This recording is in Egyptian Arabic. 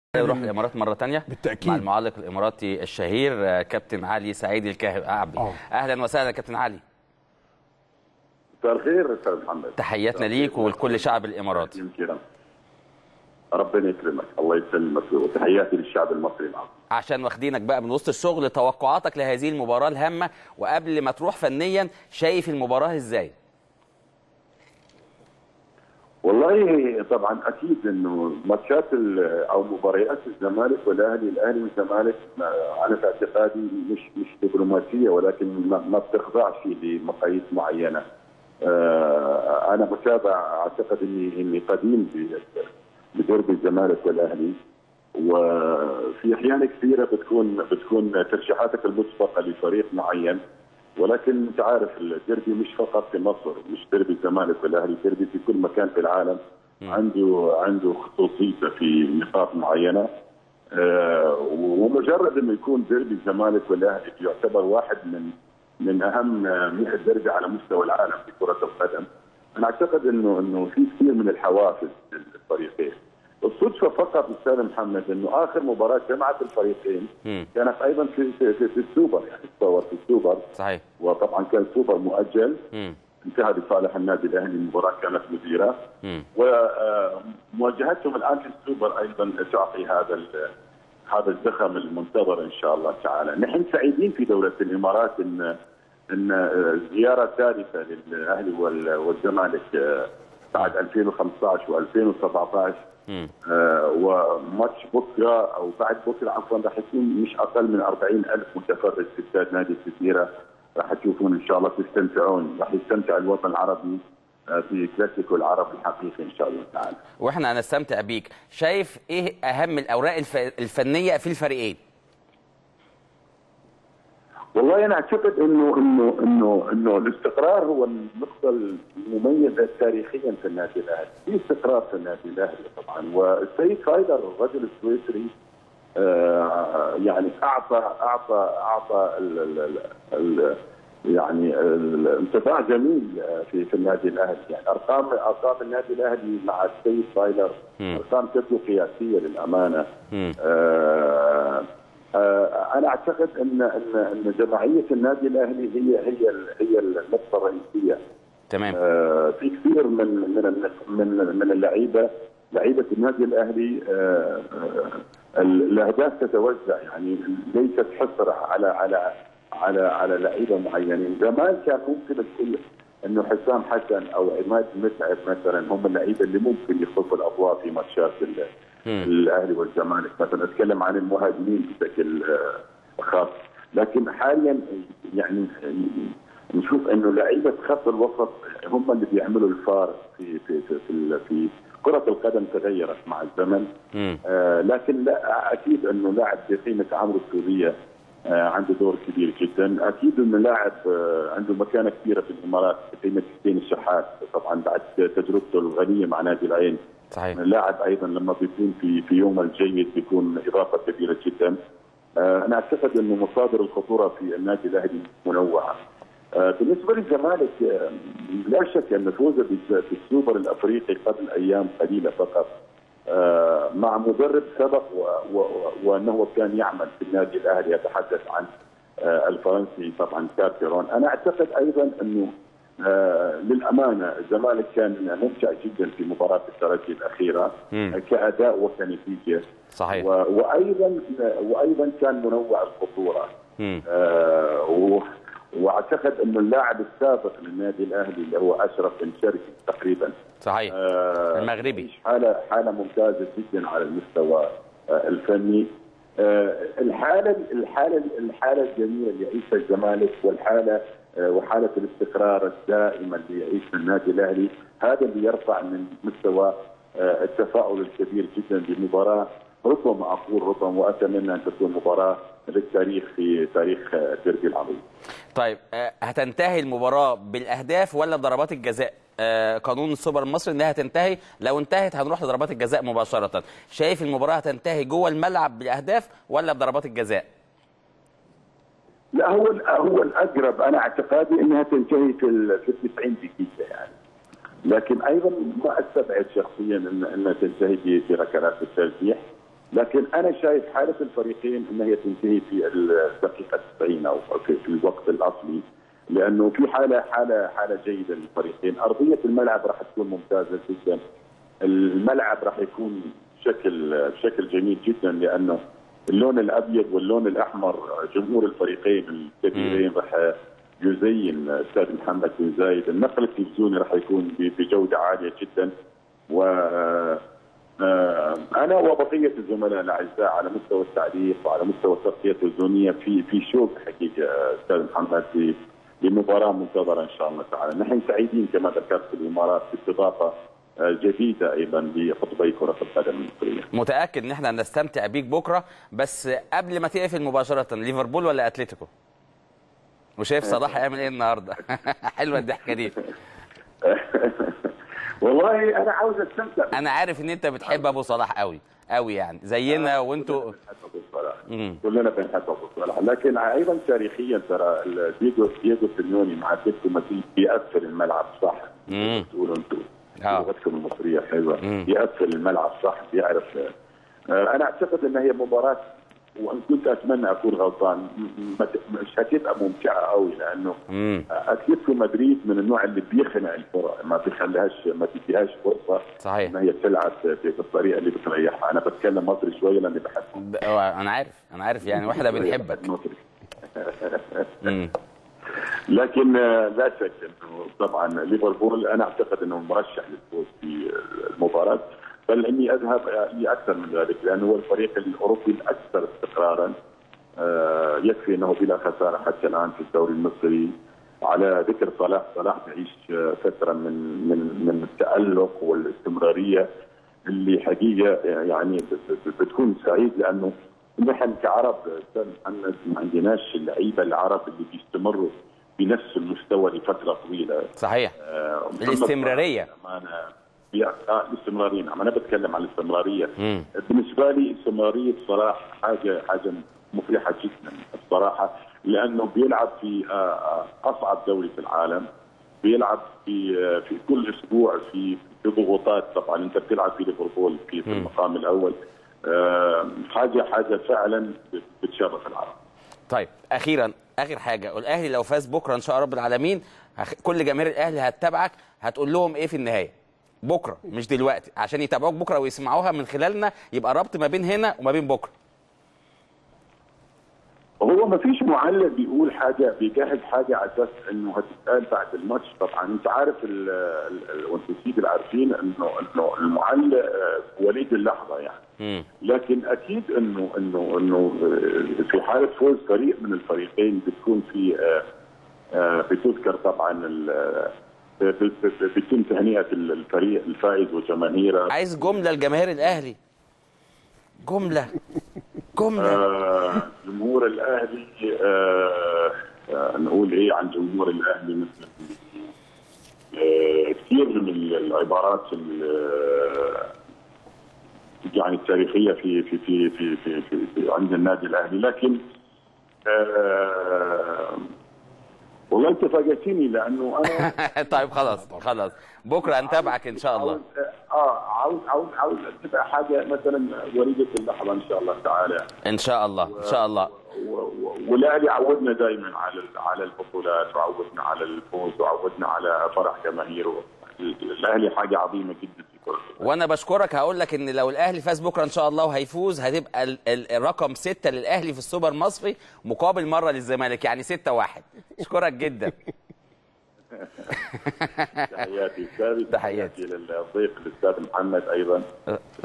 نروح الامارات مره تانية بالتأكيد. مع المعلق الاماراتي الشهير آه، كابتن علي سعيد الكعبي آه. اهلا وسهلا كابتن علي مساء الخير استاذ محمد تحياتنا ليك ولكل شعب الامارات يمكن ربنا يكرمك الله يسلمك وتحياتي للشعب المصري العظيم عشان واخدينك بقى من وسط الشغل توقعاتك لهذه المباراه الهامه وقبل ما تروح فنيا شايف المباراه ازاي والله طبعا اكيد انه ماتشات ال- او مباريات الزمالك والاهلي الاهلي والزمالك ما- انا في اعتقادي مش مش دبلوماسيه ولكن ما, ما بتخضعش لمقاييس معينه. آه، انا متابع اعتقد اني اني قديم ب- بدرب الزمالك والاهلي وفي احيان كثيره بتكون بتكون ترشيحاتك المسبقه لفريق معين ولكن انت عارف الديربي مش فقط في مصر مش ديربي الزمالك والاهلي ديربي في كل مكان في العالم عنده عنده خصوصيته في نقاط معينه آه، ومجرد انه يكون ديربي الزمالك والاهلي يعتبر واحد من من اهم 100 ديربي على مستوى العالم في كره القدم انا اعتقد انه انه في كثير من الحوافز للفريقين الصدفه فقط استاذ محمد انه اخر مباراه جمعت الفريقين مم. كانت ايضا في في, في, في السوبر يعني تصور في السوبر صحيح وطبعا كان سوبر مؤجل مم. انتهى لصالح النادي الاهلي المباراه كانت مثيره مم. ومواجهتهم الان في السوبر ايضا تعطي هذا ال- هذا الزخم المنتظر ان شاء الله تعالى، نحن سعيدين في دوله الامارات ان ان زياره ثالثه للاهلي وال- والزمالك آه، بعد 2015 و2017 مم. آه، وماتش بكره او بعد بكره عفوا راح يكون مش اقل من 40 الف متفرج في استاد نادي الجزيره راح تشوفون ان شاء الله تستمتعون راح يستمتع الوطن العربي آه، في كلاسيكو العرب الحقيقي ان شاء الله تعالى. واحنا هنستمتع بيك شايف ايه اهم الاوراق الف... الفنيه في الفريقين والله انا اعتقد انه انه انه انه الاستقرار هو النقطه المميزه تاريخيا في النادي الاهلي، في استقرار في النادي الاهلي طبعا والسيد فايدر الرجل السويسري آه، يعني اعطى اعطى اعطى ال ال ال ال يعني الانطباع جميل آه، في في النادي الاهلي يعني ارقام ارقام النادي الاهلي مع السيد فايلر مم. ارقام تبدو قياسيه للامانه مم. آه، آه، انا اعتقد ان ان ان جماعيه النادي الاهلي هي هي ال- هي النقطه الرئيسيه تمام آه، في كثير من من النق- من من اللعيبه لعيبه النادي الاهلي آه، آه، الاهداف تتوزع يعني ليست حصر على على على على لعيبه معينين، زمان كان ممكن تقول انه حسام حسن او عماد متعب مثلا هم اللعيبه اللي ممكن يخطفوا الاضواء في ماتشات ال- مم. الاهلي والزمالك مثلا اتكلم عن المهاجمين بشكل آه، خاص لكن حاليا يعني نشوف انه لعيبه خط الوسط هم اللي بيعملوا الفارق في في في في, في كره القدم تغيرت مع الزمن مم. آه لكن لا اكيد انه لاعب بقيمه عمرو السوريه آه عنده دور كبير جدا، اكيد انه لاعب آه عنده مكانه كبيره في الامارات بقيمه حسين الشحات طبعا بعد تجربته الغنيه مع نادي العين صحيح اللاعب ايضا لما بيكون في في يومه الجيد بيكون اضافه كبيره جدا. آه، انا اعتقد انه مصادر الخطوره في النادي الاهلي منوعه. آه، بالنسبه للزمالك آه، لا شك ان فوزه بال- بالسوبر الافريقي قبل ايام قليله فقط آه، مع مدرب سبق و- و- وانه كان يعمل في النادي الاهلي يتحدث عن آه، الفرنسي طبعا كارتيرون، انا اعتقد ايضا انه آه، للامانه الزمالك كان ممتع جدا في مباراه الترجي الاخيره مم. كاداء وكنتيجه صحيح و- وايضا وايضا كان منوع الخطوره مم. آه، و- واعتقد انه اللاعب السابق للنادي الاهلي اللي هو اشرف بن شرقي تقريبا صحيح آه، المغربي. يعيش حاله حاله ممتازه جدا على المستوى آه، الفني آه، الحاله الحاله الحاله الجميله اللي يعيشها الزمالك والحاله آه، وحاله الاستقرار الدائمه اللي يعيشها النادي الاهلي هذا اللي يرفع من مستوى آه، التفاؤل الكبير جدا بمباراه ربما اقول ربما واتمنى ان تكون مباراه للتاريخ في تاريخ آه، الديربي العظيم. طيب آه، هتنتهي المباراه بالاهداف ولا بضربات الجزاء آه، قانون السوبر المصري انها تنتهي لو انتهت هنروح لضربات الجزاء مباشره شايف المباراه هتنتهي جوه الملعب بالاهداف ولا بضربات الجزاء لا هو هو الاقرب انا اعتقادي انها تنتهي في ال في ال 90 دقيقه يعني لكن ايضا ما استبعد شخصيا ان انها تنتهي ب- بركلات الترجيح لكن انا شايف حاله الفريقين ان هي تنتهي في الدقيقه 90 او في, في الوقت الاصلي لانه في حاله حاله حاله جيده للفريقين، ارضيه الملعب راح تكون ممتازه جدا. الملعب راح يكون بشكل بشكل جميل جدا لانه اللون الابيض واللون الاحمر جمهور الفريقين الكبيرين راح يزين استاذ محمد بن زايد، النقل التلفزيوني راح يكون بجوده عاليه جدا و انا وبقيه الزملاء الاعزاء على مستوى التعليق وعلى مستوى التغطيه التلفزيونيه في في شوق حقيقه استاذ محمد في لمباراه منتظره ان شاء الله تعالى، نحن سعيدين كما ذكرت في الامارات باستضافه جديده ايضا لقطبي كره القدم المصريه. متاكد ان احنا هنستمتع بيك بكره بس قبل ما تقفل مباشره ليفربول ولا اتلتيكو؟ وشايف صلاح هيعمل ايه النهارده؟ حلوه الضحكه دي. والله انا عاوز استمتع انا عارف ان انت بتحب ابو صلاح قوي قوي يعني زينا وانتوا كلنا بنحب ابو صلاح لكن ايضا تاريخيا ترى ديجو ديجو سيميوني مع اتلتيكو مدريد بيقفل الملعب صح تقولوا انتوا لغتكم المصريه حلوه بيقفل الملعب صح بيعرف انا اعتقد ان هي مباراه وان كنت اتمنى اكون غلطان مش هتبقى ممتعه قوي لانه اتلتيكو مدريد من النوع اللي بيخنق الفرق ما بيخليهاش ما بيديهاش فرصه صحيح ان هي تلعب بالطريقه اللي بتريحها انا بتكلم مصري شويه لاني بحب انا عارف انا عارف يعني واحده بنحبك لكن لا شك انه طبعا ليفربول انا اعتقد انه مرشح للفوز في المباراه بل اني اذهب لاكثر من ذلك لانه هو الفريق الاوروبي الاكثر استقرارا يكفي انه بلا خساره حتى الان في الدوري المصري على ذكر صلاح صلاح تعيش فتره من من من التالق والاستمراريه اللي حقيقه يعني بتكون سعيد لانه نحن كعرب استاذ محمد ما عندناش اللعيبه العرب اللي بيستمروا بنفس المستوى لفتره طويله صحيح آه الاستمراريه الاستمراريه نعم انا بتكلم عن الاستمراريه مم. بالنسبه لي استمراريه صلاح حاجه حاجه مفرحه جدا الصراحه لانه بيلعب في اصعب دوري في العالم بيلعب في في كل اسبوع في في ضغوطات طبعا انت بتلعب في ليفربول في, في المقام الاول حاجه حاجه فعلا بتشرف العالم طيب اخيرا اخر حاجه الاهلي لو فاز بكره ان شاء الله رب العالمين كل جماهير الاهلي هتتابعك هتقول لهم ايه في النهايه بكره مش دلوقتي عشان يتابعوك بكره ويسمعوها من خلالنا يبقى ربط ما بين هنا وما بين بكره هو ما فيش معلق بيقول حاجه بيجهز حاجه على اساس انه هتتقال بعد الماتش طبعا انت عارف وانتم سيدي عارفين انه انه المعلق وليد اللحظه يعني م. لكن اكيد انه انه انه في حاله فوز فريق من الفريقين بتكون في بتذكر طبعا بيتم تهنئه الفريق الفائز وجماهيره عايز جمله لجماهير الاهلي جمله جمله آه جمهور الاهلي آه آه نقول ايه عن جمهور الاهلي مثل آه كثير من العبارات يعني التاريخيه في في في في في, في, في عند النادي الاهلي لكن آه والله انت فاجئتني لانه انا طيب خلاص خلاص بكره نتابعك ان شاء الله اه عاوز عاوز عاوز اتبع حاجه مثلا وليده اللحظه ان شاء الله تعالى ان شاء الله ان شاء الله والاهلي عودنا دائما على على البطولات وعودنا على الفوز وعودنا على فرح جماهيره الاهلي حاجه عظيمه جدا في كره وانا بشكرك هقول لك ان لو الاهلي فاز بكره ان شاء الله وهيفوز هتبقى الرقم ستة للاهلي في السوبر المصري مقابل مره للزمالك يعني 6 1 اشكرك جدا تحياتي استاذي تحياتي للضيف الاستاذ محمد ايضا